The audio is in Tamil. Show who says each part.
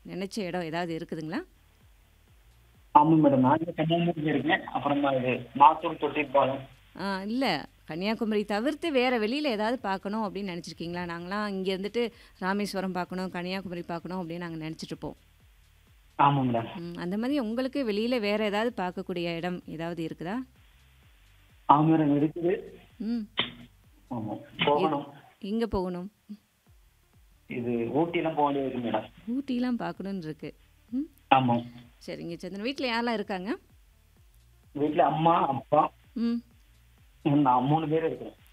Speaker 1: நினைச்ச இடம் ஏதாவது இருக்குதுங்களா?
Speaker 2: ஆமாங்க மேடம். நான் இங்க கன்னியாகுமரியில இருக்கேன். அப்புறமா இது மாத்தூர் தொட்டிப்பாலம்.
Speaker 1: ஆ இல்ல. கன்னியாகுமரி தவிர்த்து வேற வெளியில ஏதாவது பார்க்கணும் அப்படின்னு நினைச்சிருக்கீங்களா? நாங்கலாம் இங்க இருந்துட்டு ராமேஸ்வரம் பார்க்கணும், கன்னியாகுமரி பார்க்கணும் அப்படின்னு நாங்க நினைச்சிட்டு இருப்போம்.
Speaker 2: ஆமா மேடம்.
Speaker 1: ம். அந்த மாதிரி உங்களுக்கு வெளியில வேற ஏதாவது பார்க்கக்கூடிய இடம் ஏதாவது இருக்குதா?
Speaker 2: ஆமா மேடம் இருக்குது.
Speaker 1: ம்.
Speaker 2: ஆமா.
Speaker 1: எது
Speaker 2: போகணும்.
Speaker 1: எங்க போகணும்?
Speaker 2: இது ஊட்டிலாம் போக வேண்டியது இருக்கு மேடம்.
Speaker 1: ஊட்டிலாம் பார்க்கணும்னு இருக்கு. ம்.
Speaker 2: ஆமா.
Speaker 1: சரிங்க சந்திரன். வீட்ல யாரெல்லாம் இருக்காங்க?
Speaker 2: வீட்ல அம்மா, அப்பா,
Speaker 1: ம்.
Speaker 2: நான் 3 பேர் இருக்கோம்.